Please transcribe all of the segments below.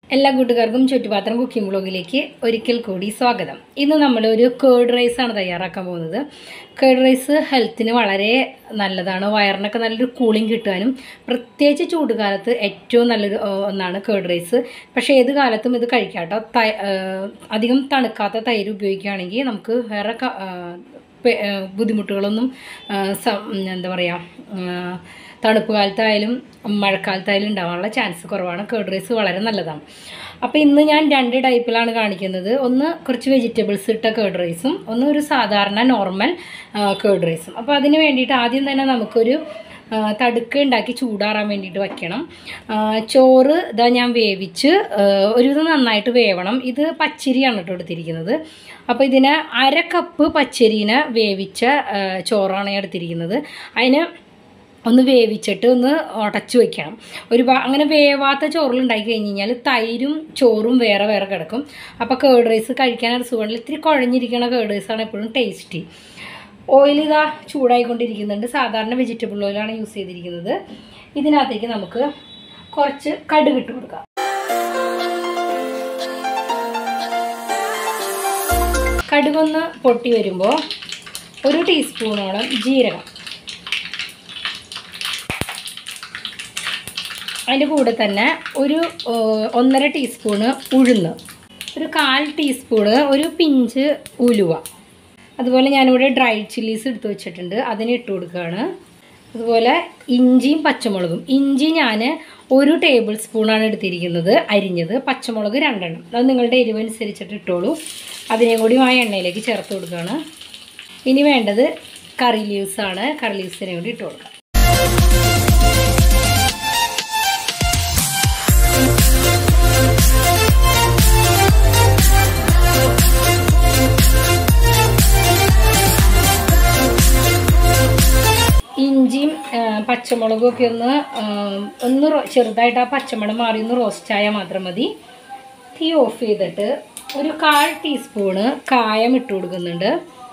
എല്ലാ കൂട്ടുകാർക്കും ചുറ്റുപാത്രം കുക്കിംഗ് വ്ളോഗിലേക്ക് ഒരിക്കൽ കൂടി സ്വാഗതം ഇന്ന് നമ്മൾ ഒരു കേർഡ് റൈസ് ആണ് തയ്യാറാക്കാൻ പോകുന്നത് കേർഡ് റൈസ് ഹെൽത്തിന് വളരെ നല്ലതാണ് വയറിനൊക്കെ നല്ലൊരു കൂളിംഗ് കിട്ടാനും പ്രത്യേകിച്ച് ചൂടുകാലത്ത് ഏറ്റവും നല്ലൊരു ആ, ഒന്നാണ് കേർഡ് റൈസ് പക്ഷേ ഏത് കാലത്തും ഇത് കഴിക്കാം കേട്ടോ തൈ ആ, അധികം തണുക്കാത്ത തൈര് ഉപയോഗിക്കുകയാണെങ്കിൽ നമുക്ക് വേറെ ക- ആ, പെ- ആ, ബുദ്ധിമുട്ടുകളൊന്നും ആ, സം- എന്താ പറയുക തണുപ്പ് കാലത്തായാലും മഴക്കാലത്തായാലും ഉണ്ടാവാനുള്ള ചാൻസ് കുറവാണ് കേർഡ് റൈസ് വളരെ നല്ലതാണ് അപ്പോൾ ഇന്ന് ഞാൻ രണ്ട് ടൈപ്പിലാണ് കാണിക്കുന്നത് ഒന്ന് കുറച്ച് വെജിറ്റബിൾസ് ഇട്ട കേർഡ് റൈസും ഒന്ന് ഒരു സാധാരണ നോർമൽ കേർഡ് റൈസും അപ്പോൾ അതിന് വേണ്ടിയിട്ട് ആദ്യം തന്നെ നമുക്കൊരു ആ, തടുക്ക് ഉണ്ടാക്കി ചൂടാറാൻ വേണ്ടിയിട്ട് വയ്ക്കണം ആ, ചോറ് ഇതാ ഞാൻ വേവിച്ച് ആ, ഒരുവിധം നന്നായിട്ട് വേവണം ഇത് പച്ചരിയാണ് കേട്ടോ എടുത്തിരിക്കുന്നത് അപ്പോൾ ഇതിന് അര കപ്പ് പച്ചരീനെ വേവിച്ച ആ, ചോറാണ് ഞാൻ എടുത്തിരിക്കുന്നത് അതിന് ഒന്ന് വേവിച്ചിട്ട് ഒന്ന് ഉടച്ചു വെക്കണം ഒരു ഭാ- അങ്ങനെ വേവാത്ത ചോറിൽ ഉണ്ടാക്കി കഴിഞ്ഞ് കഴിഞ്ഞാൽ തൈരും ചോറും വേറെ വേറെ കിടക്കും അപ്പോൾ കേർഡ് റൈസ് കഴിക്കാനൊരു സുഖമുണ്ട് ഇത്തിരി കുഴഞ്ഞിരിക്കുന്ന കേർഡ് റൈസാണ് എപ്പോഴും ടേസ്റ്റി ഓയിൽ ഇതാ ചൂടായിക്കൊണ്ടിരിക്കുന്നുണ്ട് സാധാരണ വെജിറ്റബിൾ ഓയിലാണ് യൂസ് ചെയ്തിരിക്കുന്നത് ഇതിനകത്തേക്ക് നമുക്ക് കുറച്ച് കടുക് ഇട്ട് കൊടുക്കാം കടുകൊന്ന് പൊട്ടി വരുമ്പോൾ ഒരു ടീസ്പൂണോളം ജീരകം അതിൻ്റെ കൂടെ തന്നെ ഒരു ഏഹ്, ഒന്നര ടീസ്പൂണ് ഉഴുന്ന് ഒരു കാൽ ടീസ്പൂണ് ഒരു പിഞ്ച് ഉലുവ അതുപോലെ ഞാനിവിടെ ഡ്രൈ ചില്ലീസ് എടുത്ത് വെച്ചിട്ടുണ്ട് അതിന് ഇട്ട് കൊടുക്കുകയാണ് അതുപോലെ ഇഞ്ചിയും പച്ചമുളകും ഇഞ്ചി ഞാൻ ഒരു ടേബിൾ സ്പൂണാണ് എടുത്തിരിക്കുന്നത് അരിഞ്ഞത് പച്ചമുളക് രണ്ടെണ്ണം അത് നിങ്ങളുടെ എരിവനുസരിച്ചിട്ട് ഇട്ടോളൂ അതിനെയും കൂടി ആ എണ്ണയിലേക്ക് ചേർത്ത് കൊടുക്കുകയാണ് ഇനി വേണ്ടത് കറി ലീവ്സാണ് കറി ലീവ്സിനെ കൂടി ഇട്ട് കൊടുക്കാം ഇഞ്ചിയും ആ, പച്ചമുളകും ഒക്കെ ഒന്ന് ആ, ഒന്ന് റോ- ചെറുതായിട്ട് ആ പച്ചമണം മാറി ഒന്ന് റോസ്റ്റ് ആയാൽ മാത്രം മതി തീ ഓഫ് ചെയ്തിട്ട് ഒരു കാൽ ടീസ്പൂണ് കായം ഇട്ട് കൊടുക്കുന്നുണ്ട്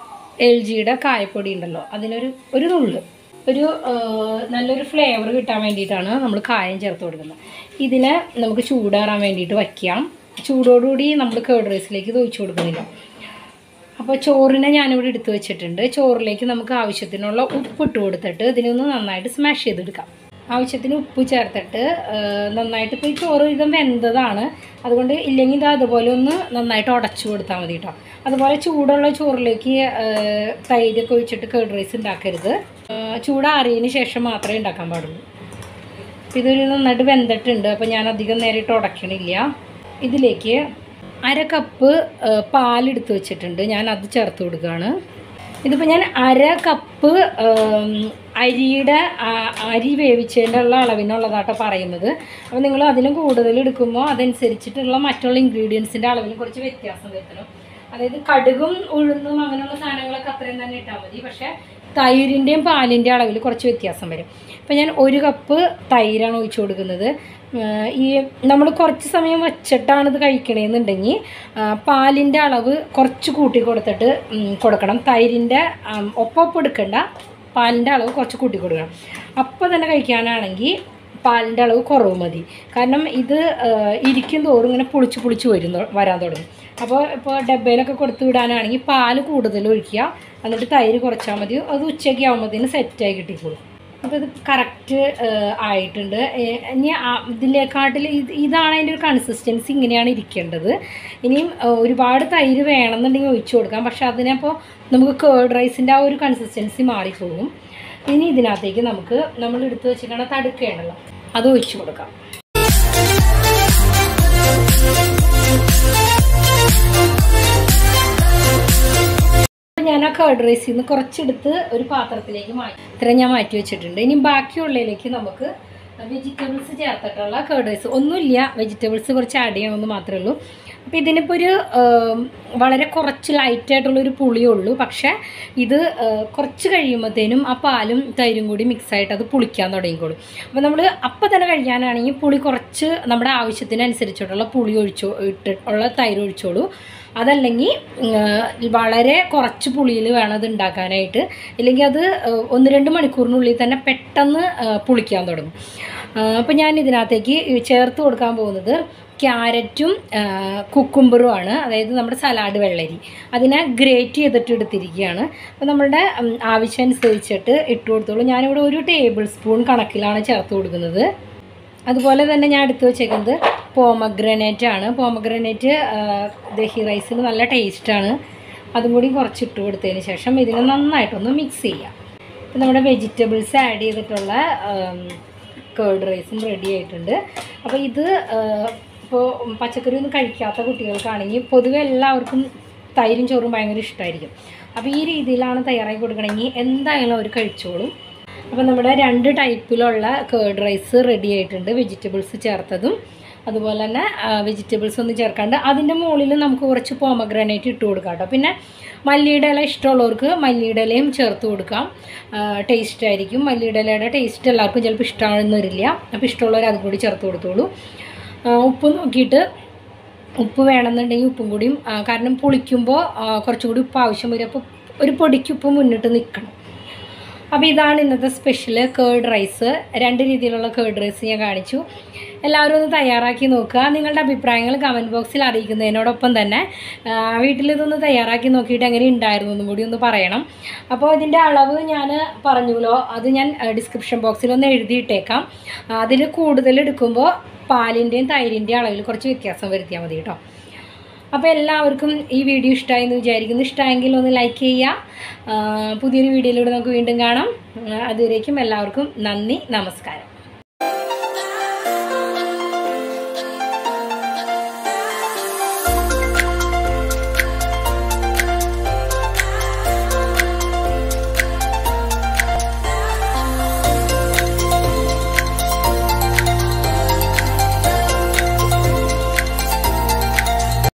എൽ ജിയുടെ കായപ്പൊടി ഉണ്ടല്ലോ അതിനൊരു ഒരു നുള്ള് ഒരു ആ, നല്ലൊരു ഫ്ലേവർ കിട്ടാൻ വേണ്ടിയിട്ടാണ് നമ്മൾ കായം ചേർത്ത് കൊടുക്കുന്നത് ഇതിനെ നമുക്ക് ചൂടാറാൻ വേണ്ടിയിട്ട് വയ്ക്കാം ചൂടോടുകൂടി നമ്മൾ കേർഡ് റൈസിലേക്ക് ഇത് ഒഴിച്ചു കൊടുക്കുന്നില്ല അപ്പോൾ ചോറിനെ ഞാനിവിടെ എടുത്തു വെച്ചിട്ടുണ്ട് ചോറിലേക്ക് നമുക്ക് ആവശ്യത്തിനുള്ള ഉപ്പ് ഇട്ട് കൊടുത്തിട്ട് ഇതിനൊന്ന് നന്നായിട്ട് സ്മാഷ് ചെയ്തെടുക്കാം ആവശ്യത്തിന് ഉപ്പ് ചേർത്തിട്ട് ആ, നന്നായിട്ട് ഇപ്പോൾ ഈ ചോറ് ഇതും വെന്തതാണ് അതുകൊണ്ട് ഇല്ലെങ്കിൽ ഇത് അതുപോലെ ഒന്ന് നന്നായിട്ട് ഉടച്ചു കൊടുത്താൽ മതി കേട്ടോ അതുപോലെ ചൂടുള്ള ചോറിലേക്ക് ആ, തൈരൊക്കെ ഒഴിച്ചിട്ട് കേർഡ് റൈസ് ഉണ്ടാക്കരുത് ആ, ചൂടാറിയതിന് ശേഷം മാത്രമേ ഉണ്ടാക്കാൻ പാടുള്ളൂ അപ്പോൾ ഇതൊരു നന്നായിട്ട് വെന്തിട്ടുണ്ട് അപ്പോൾ ഞാൻ അധികം നേരം ഇട്ട് ഉടക്കണില്ല ഇതിലേക്ക് അര കപ്പ് ആ, പാലെടുത്ത് വെച്ചിട്ടുണ്ട് ഞാൻ അത് ചേർത്ത് കൊടുക്കുകയാണ് ഇതിപ്പോൾ ഞാൻ അര കപ്പ് ആം, അരിയുടെ ആ, അരി വേവിച്ചതിൻ്റെ ഉള്ള അളവിനുള്ളതാട്ടോ പറയുന്നത് അപ്പോൾ നിങ്ങൾ അതിലും കൂടുതൽ എടുക്കുമ്പോൾ അതനുസരിച്ചിട്ടുള്ള മറ്റുള്ള ഇൻഗ്രീഡിയൻസിൻ്റെ അളവിൽ കുറച്ച് വ്യത്യാസം വരുത്തണം അതായത് കടുകും ഉഴുന്നും അങ്ങനെയുള്ള സാധനങ്ങളൊക്കെ അത്രയും തന്നെ ഇട്ടാൽ മതി പക്ഷേ തൈരിൻ്റെയും പാലിൻ്റെ അളവിൽ കുറച്ച് വ്യത്യാസം വരും അപ്പോൾ ഞാൻ ഒരു കപ്പ് തൈരാണ് ഒഴിച്ചു കൊടുക്കുന്നത് ആഹ് ഈ നമ്മൾ കുറച്ച് സമയം വച്ചിട്ടാണ് ഇത് കഴിക്കണേന്നുണ്ടെങ്കിൽ പാലിൻ്റെ അളവ് കുറച്ച് കൂട്ടി കൊടുത്തിട്ട് ഉം, കൊടുക്കണം തൈരിൻ്റെ ആം, ഒപ്പം ഒപ്പം എടുക്കണ്ട പാലിൻ്റെ അളവ് കുറച്ച് കൂട്ടി കൊടുക്കണം അപ്പോൾ തന്നെ കഴിക്കാനാണെങ്കിൽ പാലിൻ്റെ അളവ് കുറവ് മതി കാരണം ഇത് ആഹ്, ഇരിക്കും തോറും ഇങ്ങനെ പുളിച്ച് പുളിച്ച് വരും വരാൻ തുടങ്ങും അപ്പോൾ ഇപ്പോൾ ഡബ്ബയിലൊക്കെ കൊടുത്തു വിടാനാണെങ്കിൽ പാല് കൂടുതൽ ഒഴിക്കുക എന്നിട്ട് തൈര് കുറച്ചാൽ മതി അത് ഉച്ചയ്ക്ക് ആകുമ്പോഴത്തേന് സെറ്റായി കിട്ടിക്കോളും അപ്പോൾ ഇത് കറക്റ്റ് ആയിട്ടുണ്ട് ഏഹ് ഇനി ആ- ഇതിലേക്കാട്ടിൽ ഇത് ഇതാണ് അതിൻ്റെ ഒരു കൺസിസ്റ്റൻസി ഇങ്ങനെയാണ് ഇരിക്കേണ്ടത് ഇനിയും ഏഹ് ഒരുപാട് തൈര് വേണമെന്നുണ്ടെങ്കിൽ ഒഴിച്ചു കൊടുക്കാം പക്ഷെ അതിനപ്പോൾ നമുക്ക് കേർഡ് റൈസിൻ്റെ ആ ഒരു കൺസിസ്റ്റൻസി മാറിപ്പോകും ഇനി ഇതിനകത്തേക്ക് നമുക്ക് നമ്മൾ എടുത്തു വെച്ചിരിക്കണ തടുക്കേണ്ടല്ലോ അത് ഒഴിച്ചു കൊടുക്കാം അപ്പോൾ ഞാൻ ആ കേർഡ് റൈസിൽ നിന്ന് കുറച്ചെടുത്ത് ഒരു പാത്രത്തിലേക്ക് മാറ്റി ഇത്ര ഞാൻ മാറ്റി വെച്ചിട്ടുണ്ട് ഇനി ബാക്കിയുള്ളതിലേക്ക് നമുക്ക് വെജിറ്റബിൾസ് ചേർത്തിട്ടുള്ള കേർഡ് റൈസ് ഒന്നുമില്ല വെജിറ്റബിൾസ് കുറച്ച് ആഡ് ചെയ്യണമെന്ന് മാത്രമേ ഉള്ളൂ അപ്പോൾ ഇതിനിപ്പോൾ ഒരു ആം, വളരെ കുറച്ച് ലൈറ്റായിട്ടുള്ളൊരു പുളിയേ ഉള്ളൂ പക്ഷേ ഇത് ആ, കുറച്ച് കഴിയുമ്പോഴത്തേനും ആ പാലും തൈരും കൂടി മിക്സായിട്ട് അത് പുളിക്കാൻ തുടങ്ങിക്കോളും അപ്പോൾ നമ്മൾ അപ്പം തന്നെ കഴിക്കാനാണെങ്കിൽ പുളി കുറച്ച് നമ്മുടെ ആവശ്യത്തിനനുസരിച്ചിട്ടുള്ള പുളി ഒഴിച്ചോ ഇട്ട് ഉള്ള തൈര് ഒഴിച്ചോളൂ അതല്ലെങ്കിൽ വളരെ കുറച്ച് പുളിയിൽ വേണം അത് ഉണ്ടാക്കാനായിട്ട് ഇല്ലെങ്കിൽ അത് ആ, ഒന്ന് രണ്ട് മണിക്കൂറിനുള്ളിൽ തന്നെ പെട്ടെന്ന് ആ, പുളിക്കാൻ തുടങ്ങും അപ്പോൾ ഞാൻ ഇതിനകത്തേക്ക് ചേർത്ത് കൊടുക്കാൻ പോകുന്നത് ക്യാരറ്റും കുക്കുംബറും ആണ് അതായത് നമ്മുടെ സലാഡ് വെള്ളരി അതിനെ ഗ്രേറ്റ് ചെയ്തിട്ട് എടുത്തിരിക്കുകയാണ് അപ്പോൾ നമ്മളുടെ ഉം, ആവശ്യമനുസരിച്ചിട്ട് ഇട്ട് കൊടുത്തോളൂ ഞാനിവിടെ ഒരു ടേബിൾ സ്പൂൺ കണക്കിലാണ് ചേർത്ത് കൊടുക്കുന്നത് അതുപോലെ തന്നെ ഞാൻ എടുത്തു വെച്ചേക്കുന്നത് പോമഗ്രനേറ്റ് ആണ് പോമഗ്രനേറ്റ് ദഹി റൈസിന് നല്ല ടേസ്റ്റാണ് അതും കൂടി കുറച്ച് ഇട്ട് കൊടുത്തതിന് ശേഷം ഇതിനെ നന്നായിട്ടൊന്ന് മിക്സ് ചെയ്യാം ഇപ്പം നമ്മുടെ വെജിറ്റബിൾസ് ആഡ് ചെയ്തിട്ടുള്ള കേർഡ് റൈസും റെഡി ആയിട്ടുണ്ട് അപ്പോൾ ഇത് ഇപ്പോൾ പച്ചക്കറി ഒന്നും കഴിക്കാത്ത കുട്ടികൾക്കാണെങ്കിൽ പൊതുവെ എല്ലാവർക്കും തൈരും ചോറും ഭയങ്കര ഇഷ്ടമായിരിക്കും അപ്പോൾ ഈ രീതിയിലാണ് തയ്യാറാക്കി കൊടുക്കണമെങ്കിൽ എന്തായാലും അവർ കഴിച്ചോളും അപ്പോൾ നമ്മുടെ രണ്ട് ടൈപ്പിലുള്ള കേർഡ് റൈസ് റെഡി ആയിട്ടുണ്ട് വെജിറ്റബിൾസ് ചേർത്തതും അതുപോലെ തന്നെ വെജിറ്റബിൾസ് ഒന്നും ചേർക്കാണ്ട് അതിൻ്റെ മുകളിൽ നമുക്ക് കുറച്ച് പോമഗ്രാനൈറ്റ് ഇട്ട് കൊടുക്കാം കേട്ടോ പിന്നെ മല്ലിയുടെ ഇല ഇഷ്ടമുള്ളവർക്ക് മല്ലിയുടെ ഇലയും ചേർത്ത് കൊടുക്കാം ടേസ്റ്റ് ആയിരിക്കും മല്ലിയുടെ ഇലയുടെ ടേസ്റ്റ് എല്ലാവർക്കും ചിലപ്പോൾ ഇഷ്ടമാണെന്ന് വരില്ല അപ്പോൾ ഇഷ്ടമുള്ളവർ അതും കൂടി ചേർത്ത് കൊടുത്തോളൂ ആ, ഉപ്പ് നോക്കിയിട്ട് ഉപ്പ് വേണമെന്നുണ്ടെങ്കിൽ ഉപ്പും കൂടിയും ആ, കാരണം പുളിക്കുമ്പോൾ കുറച്ചുകൂടി ഉപ്പ് ആവശ്യം വരും അപ്പോൾ ഒരു പൊടിക്ക് ഉപ്പ് മുന്നിട്ട് നിൽക്കണം അപ്പോൾ ഇതാണ് ഇന്നത്തെ സ്പെഷ്യൽ കേർഡ് റൈസ് രണ്ട് രീതിയിലുള്ള കേർഡ് റൈസ് ഞാൻ കാണിച്ചു എല്ലാവരും ഒന്ന് തയ്യാറാക്കി നോക്കുക നിങ്ങളുടെ അഭിപ്രായങ്ങൾ കമൻറ്റ് ബോക്സിൽ അറിയിക്കുന്നതിനോടൊപ്പം തന്നെ ആ, വീട്ടിലിതൊന്ന് തയ്യാറാക്കി നോക്കിയിട്ട് എങ്ങനെ ഉണ്ടായിരുന്നു എന്നും കൂടി ഒന്ന് പറയണം അപ്പോൾ ഇതിൻ്റെ അളവ് ഞാൻ പറഞ്ഞുല്ലോ അത് ഞാൻ ഡിസ്ക്രിപ്ഷൻ ബോക്സിൽ ഒന്ന് എഴുതിയിട്ടേക്കാം അതിൽ കൂടുതൽ എടുക്കുമ്പോൾ പാലിൻ്റെയും തൈരിൻ്റെയും അളവിൽ കുറച്ച് വ്യത്യാസം വരുത്തിയാൽ മതി കേട്ടോ അപ്പോൾ എല്ലാവർക്കും ഈ വീഡിയോ ഇഷ്ടമായി എന്ന് വിചാരിക്കുന്നു ഇഷ്ടമായെങ്കിൽ ഒന്ന് ലൈക്ക് ചെയ്യുക ആ, പുതിയൊരു വീഡിയോയിലൂടെ നമുക്ക് വീണ്ടും കാണാം ആ, അതുവരേക്കും എല്ലാവർക്കും നന്ദി നമസ്കാരം